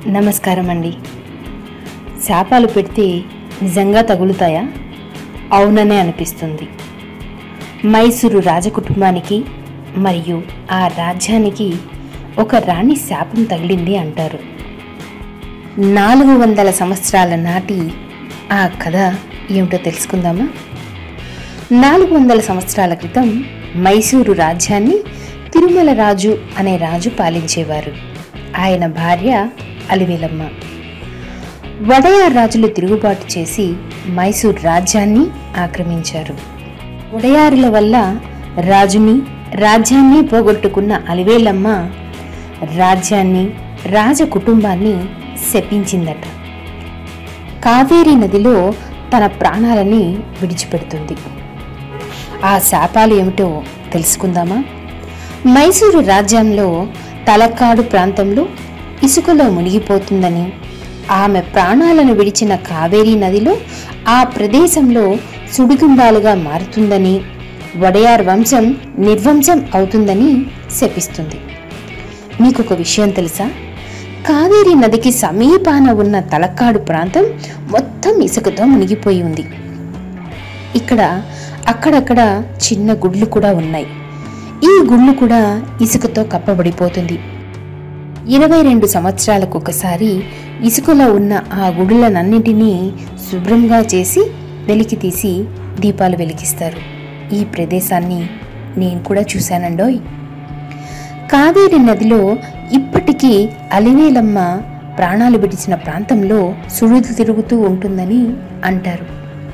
నమస్కారం అండి శాపాలు పెడితే నిజంగా తగులుతాయా అవుననే అనిపిస్తుంది మైసూరు రాజకుటుంబానికి మరియు ఆ రాజ్యానికి ఒక రాణి శాపం తగిలింది అంటారు నాలుగు వందల సంవత్సరాల నాటి ఆ కథ ఏమిటో తెలుసుకుందామా నాలుగు వందల సంవత్సరాల క్రితం మైసూరు రాజ్యాన్ని తిరుమల రాజు అనే రాజు పాలించేవారు ఆయన భార్య అలివేలమ్మ వడయార్ రాజులు తిరుగుబాటు చేసి మైసూర్ రాజ్యాన్ని ఆక్రమించారు వడయారుల వల్ల రాజుని రాజ్యాన్ని పోగొట్టుకున్న అలివేలమ్మ రాజ్యాన్ని రాజ కుటుంబాన్ని శపించిందట కావేరీ నదిలో తన ప్రాణాలని విడిచిపెడుతుంది ఆ శాపాలు ఏమిటో తెలుసుకుందామా మైసూరు రాజ్యంలో తలక్కాడు ప్రాంతంలో ఇసుకలో మునిగిపోతుందని ఆమె ప్రాణాలను విడిచిన కావేరీ నదిలో ఆ ప్రదేశంలో సుడిగుండాలుగా మారుతుందని వడయార్ వంశం నిర్వంశం అవుతుందని శపిస్తుంది మీకు ఒక విషయం తెలుసా కావేరీ నదికి సమీపాన ఉన్న తలక్కాడు ప్రాంతం మొత్తం ఇసుకతో మునిగిపోయి ఉంది ఇక్కడ అక్కడక్కడ చిన్న గుడ్లు కూడా ఉన్నాయి ఈ గుళ్ళు కూడా ఇసుకతో కప్పబడిపోతుంది ఇరవై రెండు సంవత్సరాలకు ఒకసారి ఇసుకలో ఉన్న ఆ గుడులనన్నింటినీ శుభ్రంగా చేసి వెలికి తీసి దీపాలు వెలిగిస్తారు ఈ ప్రదేశాన్ని నేను కూడా చూశానండోయ్ కావేరి నదిలో ఇప్పటికీ అలివేలమ్మ ప్రాణాలు విడిచిన ప్రాంతంలో సుడులు తిరుగుతూ ఉంటుందని అంటారు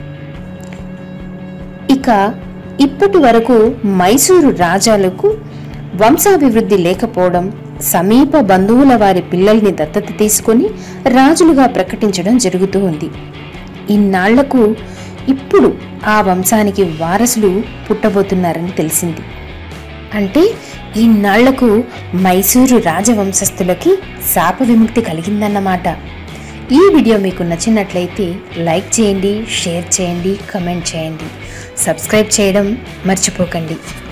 ఇక ఇప్పటి వరకు మైసూరు రాజాలకు వంశాభివృద్ధి లేకపోవడం సమీప బంధువుల వారి పిల్లల్ని దత్తత తీసుకొని రాజులుగా ప్రకటించడం జరుగుతూ ఉంది ఇన్నాళ్లకు ఇప్పుడు ఆ వంశానికి వారసులు పుట్టబోతున్నారని తెలిసింది అంటే ఇన్నాళ్లకు మైసూరు రాజవంశస్థులకి శాప విముక్తి కలిగిందన్నమాట ఈ వీడియో మీకు నచ్చినట్లయితే లైక్ చేయండి షేర్ చేయండి కమెంట్ చేయండి సబ్స్క్రైబ్ చేయడం మర్చిపోకండి